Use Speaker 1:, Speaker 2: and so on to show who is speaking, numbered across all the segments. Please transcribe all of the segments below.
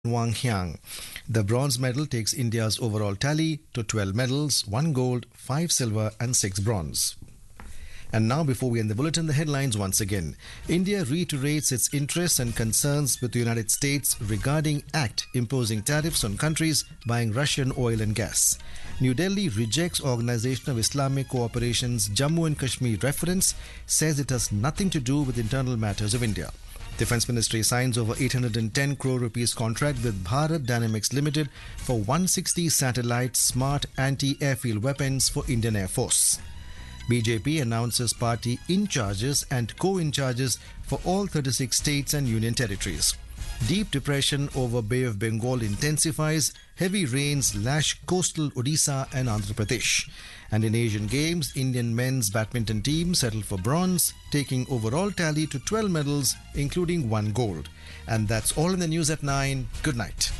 Speaker 1: Wang Hyang. The bronze medal takes India's overall tally to 12 medals, 1 gold, 5 silver, and 6 bronze. And now, before we end the bulletin, the headlines once again. India reiterates its interests and concerns with the United States regarding Act imposing tariffs on countries buying Russian oil and gas. New Delhi rejects Organization of Islamic Cooperation's Jammu and Kashmir reference, says it has nothing to do with internal matters of India. Defense Ministry signs over 810 crore rupees contract with Bharat Dynamics Limited for 160 satellite smart anti-airfield weapons for Indian Air Force. BJP announces party in charges and co-in charges for all 36 states and union territories. Deep depression over Bay of Bengal intensifies. Heavy rains lash coastal Odisha and Andhra Pradesh. And in Asian Games, Indian men's badminton team settled for bronze, taking overall tally to 12 medals, including one gold. And that's all in the news at 9. Good night.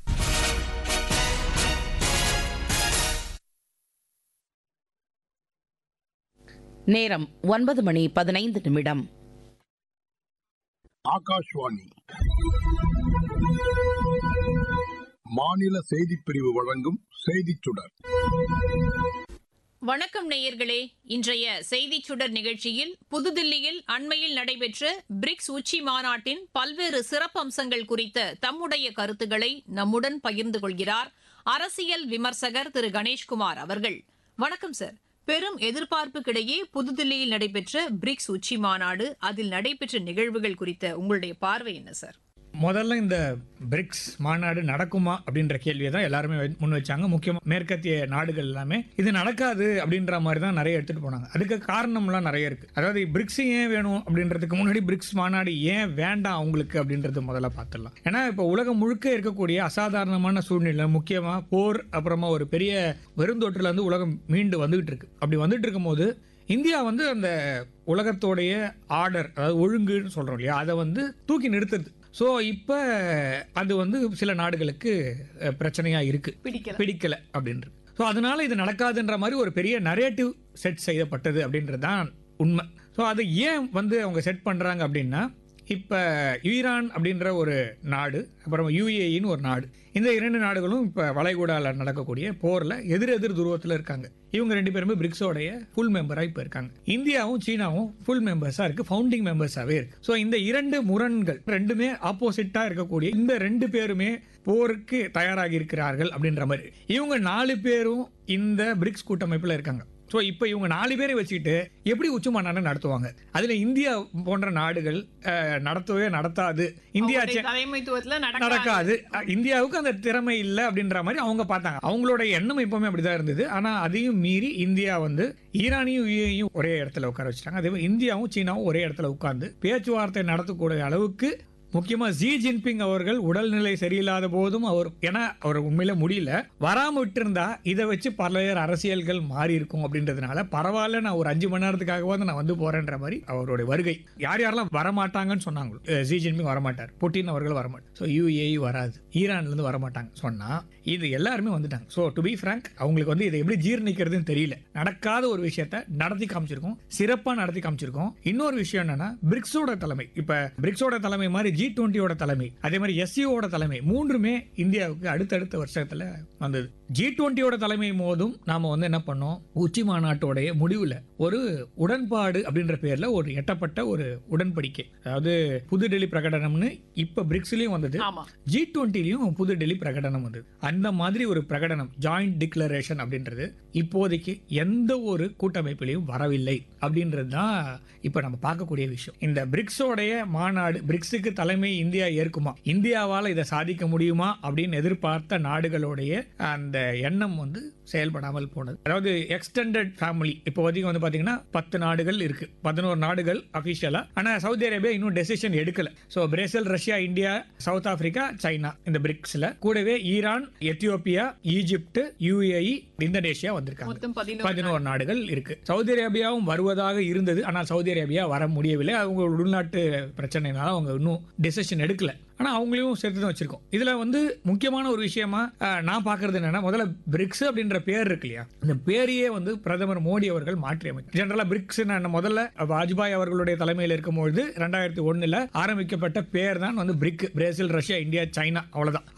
Speaker 2: நேரம் ஒன்பது மணி பதினைந்து நிமிடம்
Speaker 3: ஆகாஷ்வாணி மாநில செய்திப் பிரிவு வழங்கும் செய்திச் சுடர்
Speaker 4: வணக்கம் நேயர்களே இன்றைய செய்திச் சுடர் நிகழ்ச்சியில் புதுதில்லியில் அண்மையில் நடைபெற்ற பிரிக்ஸ் உச்சி மாநாட்டின் பல்வேறு சிறப்பம்சங்கள் குறித்த தம்முடைய கருத்துக்களை நம்முடன் பகிர்ந்து கொள்கிறார் அரசியல் விமர்சகர் திரு கணேஷ்குமார் அவர்கள் வணக்கம் சார் பெரும் எதிர்பார்ப்புக்கிடையே புதுதில்லியில் நடைபெற்ற பிரிக்ஸ் உச்சி மாநாடு அதில் நடைபெற்ற நிகழ்வுகள் குறித்த உங்களுடைய பார்வை என்ன சார்
Speaker 5: முதல்ல இந்த பிரிக்ஸ் மாநாடு நடக்குமா அப்படின்ற கேள்வியை தான் எல்லாருமே வை- முன் வச்சாங்க முக்கியமாக மேற்கத்திய நாடுகள் எல்லாமே இது நடக்காது அப்படின்ற மாதிரி தான் நிறைய எடுத்துட்டு போனாங்க அதுக்கு காரணம்லாம் நிறைய இருக்கு அதாவது பிரிக்ஸ் ஏன் வேணும் அப்படின்றதுக்கு முன்னாடி பிரிக்ஸ் மாநாடு ஏன் வேண்டாம் அவங்களுக்கு அப்படின்றது முதல்ல பார்த்துடலாம் ஏன்னா இப்போ உலகம் முழுக்க இருக்கக்கூடிய அசாதாரணமான சூழ்நிலை முக்கியமாக போர் அப்புறமா ஒரு பெரிய வெறுந்தொற்றுல இருந்து உலகம் மீண்டு வந்துகிட்டு இருக்கு அப்படி வந்துட்டு இருக்கும்போது இந்தியா வந்து அந்த உலகத்தோடைய ஆர்டர் அதாவது ஒழுங்குன்னு சொல்றோம் இல்லையா அதை வந்து தூக்கி நிறுத்துது ஸோ இப்போ அது வந்து சில நாடுகளுக்கு அஹ், பிரச்சனையா இருக்கு
Speaker 4: பிடிக்கல
Speaker 5: பிடிக்கல அப்படின்றது ஸோ அதனால இது நடக்காதுன்ற மாதிரி ஒரு பெரிய நரேட்டிவ் செட் செய்யப்பட்டது அப்படின்றது தான் உண்மை ஸோ அது ஏன் வந்து அவங்க செட் பண்ணுறாங்க அப்படின்னா இப்போ ஈரான் அப்படின்ற ஒரு நாடு அப்புறம் யுஏஇன்னு ஒரு நாடு இந்த இரண்டு நாடுகளும் இப்போ வளைகுடாவில் நடக்கக்கூடிய போரில் எதிர் எதிர் துருவத்தில் இருக்காங்க இவங்க ரெண்டு பேருமே பிரிக்ஸோடைய ஃபுல் மெம்பராக இப்போ இருக்காங்க இந்தியாவும் சீனாவும் ஃபுல் மெம்பர்ஸாக இருக்கு ஃபவுண்டிங் மெம்பர்ஸாகவே இருக்கு ஸோ இந்த இரண்டு முரண்கள் ரெண்டுமே ஆப்போசிட்டாக இருக்கக்கூடிய இந்த ரெண்டு பேருமே போருக்கு தயாராகி இருக்கிறார்கள் அப்படின்ற மாதிரி இவங்க நாலு பேரும் இந்த பிரிக்ஸ் கூட்டமைப்பில் இருக்காங்க ஸோ இப்போ இவங்க நாலு பேரை வச்சுக்கிட்டு எப்படி உச்சி மாநாடு நடத்துவாங்க அதில் இந்தியா போன்ற நாடுகள் அஹ், நடத்தவே நடத்தாது இந்தியா
Speaker 4: அவங்களுடைய
Speaker 5: சே-
Speaker 4: தலைமைத்துவத்துல நடக்காது
Speaker 5: நடக்காது அஹ், இந்தியாவுக்கு அந்த திறமை இல்லை அப்படின்ற மாதிரி அவங்க பார்த்தாங்க அவங்களோட எண்ணம் எப்பவுமே அப்படிதான் இருந்தது ஆனா அதையும் மீறி இந்தியா வந்து ஈரானையும் யுஏயும் ஒரே இடத்துல உட்கார வச்சுட்டாங்க அதே மாதிரி இந்தியாவும் சீனாவும் ஒரே இடத்துல உட்கார்ந்து பேச்சுவார்த்தை நடத்தக்கூடிய அளவுக்கு முக்கியமா ஜி ஜின்பிங் அவர்கள் உடல்நிலை சரியில்லாத போதும் அவர் ஏன்னா அவர் உண்மையில முடியல வராம விட்டிருந்தா இதை வச்சு பல்வேறு அரசியல்கள் மாறி இருக்கும் அப்படின்றதுனால பரவாயில்ல நான் ஒரு அஞ்சு மணி நேரத்துக்காகவாவது நான் வந்து போறேன்ற மாதிரி அவருடைய வருகை யார் யாரெல்லாம் வரமாட்டாங்கன்னு சொன்னாங்க அஹ் ஜி ஜின்பிங் வரமாட்டார் புட்டின் அவர்கள் வரமாட்டார் ஸோ யூஏஇ வராது ஈரான்ல இருந்து வரமாட்டாங்க சொன்னா இது எல்லாருமே வந்துட்டாங்க ஸோ டு பி ஃப்ரங்க் அவங்களுக்கு வந்து இதை எப்படி ஜீர்ணிக்கிறதுன்னு தெரியல நடக்காத ஒரு விஷயத்த நடத்தி காமிச்சிருக்கோம் சிறப்பா நடத்தி காமிச்சிருக்கோம் இன்னொரு விஷயம் என்னன்னா பிரிக்ஸோட தலைமை இப்ப பிரிக்ஸோட தலைமை மாதிரி ஜி டுவெண்ட்டியோட தலைமை அதே மாதிரி எஸ்சிஓட தலைமை மூன்றுமே இந்தியாவுக்கு அடுத்தடுத்த வருஷத்துல வந்தது ஜி டுவெண்ட்டியோட தலைமை போதும் நாம வந்து என்ன பண்ணோம் உச்சி மாநாட்டோடைய முடிவுல ஒரு உடன்பாடு அப்படின்ற பேர்ல ஒரு எட்டப்பட்ட ஒரு உடன்படிக்கை அதாவது புதுடெல்லி பிரகடனம்னு இப்ப பிரிக்ஸ்லயும் வந்தது
Speaker 4: ஆமா
Speaker 5: ஜி டுவெண்ட்டிலையும் புதுடெல்லி பிரகடனம் வந்தது அந்த மாதிரி ஒரு பிரகடனம் ஜாயிண்ட் டிக்ளரேஷன் அப்படின்றது இப்போதைக்கு எந்த ஒரு கூட்டமைப்பிலையும் வரவில்லை அப்படின்றது தான் இப்போ நம்ம பார்க்கக்கூடிய விஷயம் இந்த பிரிக்ஸோடைய மாநாடு பிரிக்ஸுக்கு தலைமை இந்தியா ஏற்குமா இந்தியாவால் இதை சாதிக்க முடியுமா அப்படின்னு எதிர்பார்த்த நாடுகளுடைய அந்த எண்ணம் வந்து செயல்படாமல் போனது அதாவது எக்ஸ்டெண்டட் ஃபேமிலி இப்போதைக்கு வந்து பார்த்தீங்கன்னா பத்து நாடுகள் இருக்கு பதினோரு நாடுகள் அஃபிஷியலா ஆனா சவுதி அரேபியா இன்னும் டெசிஷன் எடுக்கல so Brazil Russia India South Africa China இந்த பிரிக்ஸ்ல கூடவே Iran Ethiopia Egypt UAE Indonesia வந்திருக்காங்க
Speaker 4: மொத்தம் பதினோரு
Speaker 5: பதினோரு நாடுகள் இருக்கு சவுதி அரேபியாவும் வருவதாக இருந்தது ஆனால் சவுதி அரேபியா வர முடியவில்லை அவங்க உள்நாட்டு பிரச்சனைனால அவங்க இன்னும் டெசிஷன் எடுக்கல ஆனா அவங்களையும் சேர்த்து தான் வச்சிருக்கோம் இதுல வந்து முக்கியமான ஒரு விஷயமா அஹ், நான் பாக்குறது என்னன்னா முதல்ல பிரிக்ஸ் அப்படின்ற பேர் இருக்கு இல்லையா இந்த பேரையே வந்து பிரதமர் மோடி அவர்கள் மாற்றி அமைக்கும் ஜெனரலா பிரிக்ஸ் முதல்ல வாஜ்பாய் அவர்களுடைய தலைமையில் இருக்கும்பொழுது ரெண்டாயிரத்தி ஒண்ணுல ஆரம்பிக்கப்பட்ட பேர் தான் வந்து BRIC Brazil Russia India China அவ்வளவுதான்